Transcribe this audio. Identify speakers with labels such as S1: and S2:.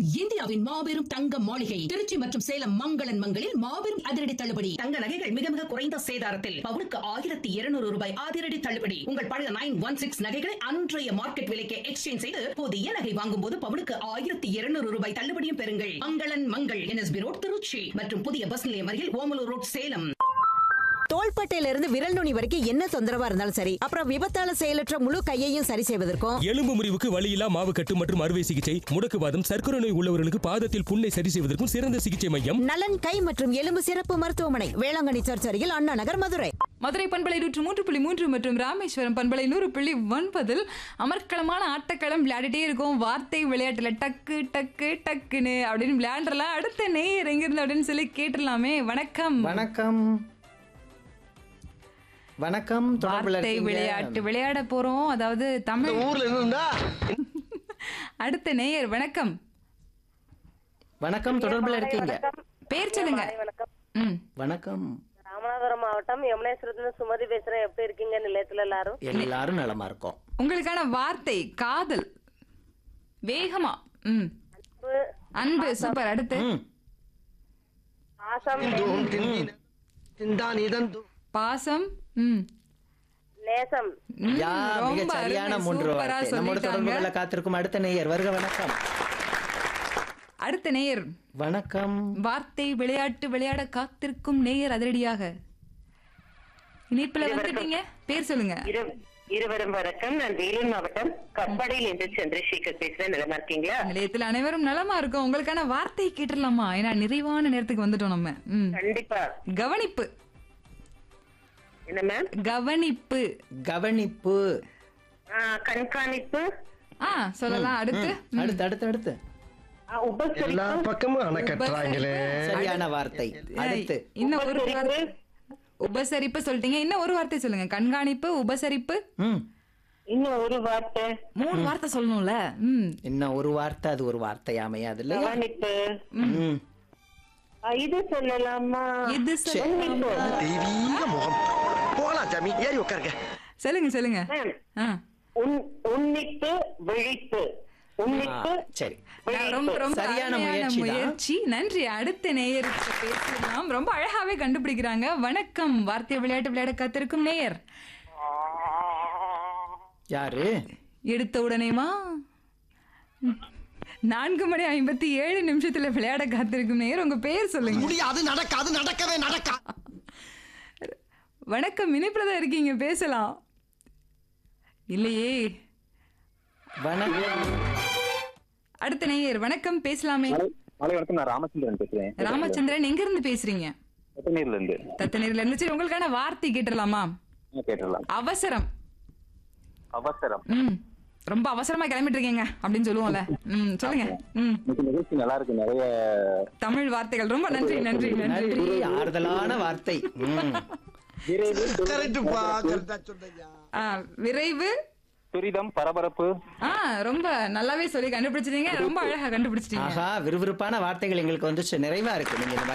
S1: இந்தியாவின் மாபெரும் தங்க மாளிகை திருச்சி மற்றும் சேலம் மங்களன் மங்களில் மாபெரும் அதிரடி தள்ளுபடி தங்க நகைகள் மிக மிக குறைந்த சேதாரத்தில் பவுனுக்கு ஆயிரத்தி இருநூறு ரூபாய் அதிரடி தள்ளுபடி உங்கள் பழைய நைன் ஒன் சிக்ஸ் நகைகளை அன்றைய மார்க்கெட் விலைக்கு எக்ஸ்சேஞ்ச் செய்து புதிய நகை வாங்கும் போது பவுனுக்கு ஆயிரத்தி இருநூறு ரூபாய் தள்ளுபடியும் பெறுங்கள் மங்களன் மங்கள் என்எஸ்பி ரோட் திருச்சி மற்றும் புதிய பஸ் நிலையம் அருகில் ஓமலூர் ரோட் சேலம்
S2: தோள்பட்டையில இருந்து விரல் நுனி வரைக்கும் என்ன தொந்தரவா இருந்தாலும் சரி அப்புறம் விபத்தால செயலற்ற முழு கையையும் சரி செய்வதற்கும்
S3: எலும்பு முறிவுக்கு வலியில்லா மாவுக்கட்டு மற்றும் அறுவை சிகிச்சை முடக்குவாதம் சர்க்கரை நோய் உள்ளவர்களுக்கு பாதத்தில் புண்ணை சரி செய்வதற்கும் சிறந்த சிகிச்சை மையம்
S2: நலன் கை மற்றும் எலும்பு சிறப்பு மருத்துவமனை வேளாங்கண்ணி சர்ச் அருகில் அண்ணா நகர் மதுரை
S4: மதுரை பண்பலை நூற்று மூன்று புள்ளி மூன்று மற்றும் ராமேஸ்வரம் பண்பலை நூறு புள்ளி ஒன்பதில் அமர்க்களமான ஆட்டக்களம் விளையாடிட்டே இருக்கும் வார்த்தை விளையாட்டுல டக்கு டக்கு டக்குன்னு அப்படின்னு விளையாண்டுலாம் அடுத்த நேயர் எங்கிருந்து அப்படின்னு சொல்லி கேட்டுடலாமே வணக்கம்
S5: வணக்கம் வணக்கம் தொடர்புல
S4: வார்த்தை
S5: இருக்கீங்க.
S4: விளையாட்டு விளையாட போறோம் அதாவது தமிழ்
S6: ஊர்ல இருந்தா
S4: அடுத்த நேயர் வணக்கம்
S5: வணக்கம் தொடர்புல இருக்கீங்க
S4: பேர் சொல்லுங்க ம்
S5: வணக்கம்
S7: ராமநாதபுரம் மாவட்டம் யமுனேஸ்வரத்துல சுமதி பேசுறேன் எப்படி இருக்கீங்க நிலையத்துல எல்லாரும்
S5: எல்லாரும் நலமா இருக்கோம்
S4: உங்களுக்கான வார்த்தை காதல் வேகமா ம் அன்பு சூப்பர் அடுத்து
S5: ம்,
S7: பாசம்
S6: தின்தான் இதன்
S4: பாசம் ம்
S7: நேசம்
S4: ம்,
S5: யா மிக
S4: ரொம்ப
S5: சரியான
S4: அருமை,
S5: மூன்று
S4: சூப்பரா
S5: வார்த்தை நம்மோட
S4: சொல்லிட்டாங்க.
S5: தொடர்புகளை காத்திருக்கும் அடுத்த நேயர் வருக வணக்கம்
S4: அடுத்த நேயர்
S5: வணக்கம்
S4: வார்த்தை விளையாட்டு விளையாட காத்திருக்கும் நேயர் அதிரடியாக இணைப்புல வந்துட்டீங்க பேர் சொல்லுங்க
S7: இரு இருவரும் வணக்கம் நான் வேலூர் மாவட்டம் கப்பாடியில் இருந்து சந்திரசேகர் பேசுறேன் நிலமா இருக்கீங்களா
S4: நிலையத்தில் அனைவரும் நலமா இருக்கும் உங்களுக்கான வார்த்தை கேட்டுடலாமா ஏன்னா நிறைவான நேரத்துக்கு வந்துட்டோம் நம்ம ம்.
S7: கண்டிப்பா
S4: கவனிப்பு
S7: என்ன மேம்
S4: கவனிப்பு
S5: கவனிப்பு
S7: கண்காணிப்பு
S4: ஆ சொல்லலாம் அடுத்து
S5: அடுத்து அடுத்து அடுத்து
S7: ஆ, உபசரிப்பு
S6: எல்லா பக்கமும் அணை கட்டுறாங்களே
S5: சரியான வார்த்தை அடுத்து
S4: இன்னும் ஒரு வார்த்தை உபசரிப்பு சொல்லிட்டீங்க இன்னும் ஒரு வார்த்தை சொல்லுங்க கண்காணிப்பு உபசரிப்பு
S5: ம்
S7: இன்னும் ஒரு வார்த்தை
S4: மூணு வார்த்தை சொல்லணும்ல ம்
S5: இன்னும் ஒரு வார்த்தை அது ஒரு வார்த்தை அமையாது இல்லையா
S7: கவனிப்பு
S5: ம்
S7: ஆ, இது சொல்லலாமா
S4: இது சொல்லலாமா?
S6: தெய்வீக முகம் போலாம் ஜாமி ஏறி உட்காருங்க
S4: சொல்லுங்க சொல்லுங்க
S7: மேம்
S4: ஆ
S7: உன்- உன்னிப்பு விழிப்பு உன்னிப்பு
S5: ஆ, சரி
S4: நான் ரொம்ப ரொம்ப
S5: சரியான
S4: அருமையான
S5: முயற்சி தான்.
S4: முயற்சி நன்றி அடுத்த நேயருக்கு பேசலாம் ரொம்ப அழகாவே கண்டுபிடிக்கிறாங்க வணக்கம் வார்த்தை விளையாட்டு விளையாட காத்திருக்கும் நேயர்
S5: யாரு
S4: எடுத்த உடனேமா நான்கு மணி ஐம்பத்தி ஏழு நிமிஷத்துல விளையாட காத்திருக்கும் நேயர் உங்க பேர் சொல்லுங்க
S6: முடியாது நடக்காது நடக்கவே நடக்கா
S4: வணக்கம் இணைப்புல தான் இருக்கீங்க பேசலாம் இல்லையே
S5: வணக்கம்
S4: அடுத்த நேயர் வணக்கம் பேசலாமே
S8: மாலை வணக்கம் நான் ராமச்சந்திரன் பேசுறேன்
S4: ராமச்சந்திரன் எங்க இருந்து பேசுறீங்க
S8: கொத்தனீர்ல இருந்து
S4: தத்தநீர்ல இருந்து சரி உங்களுக்கான வார்த்தை கேட்டுடலாமா
S8: கேட்டுடலாம்
S4: அவசரம்
S8: அவசரம்
S4: ம் ரொம்ப அவசரமா கிளம்பிட்டு இருக்கீங்க அப்படின்னு சொல்லுவோம்ல ம் சொல்லுங்க ம்
S8: இன்னைக்கு நிகழ்ச்சி நல்லா இருக்கு நிறைய
S4: தமிழ் வார்த்தைகள் ரொம்ப நன்றி நன்றி நன்றி
S5: நன்றி ஆறுதலான வார்த்தை ம்.
S6: கரெக்டுப்பா கரெக்டா சொல்றீங்க
S4: ஆ, விரைவு
S8: துரிதம் பரபரப்பு
S4: ஆ ரொம்ப நல்லாவே சொல்லி கண்டுபிடிச்சிட்டீங்க ரொம்ப அழகா கண்டுபிடிச்சிட்டீங்க
S5: ஆஹா விறுவிறுப்பான வார்த்தைகள் எங்களுக்கு வந்துச்சு நிறைவா இருக்கு நீங்க இந்த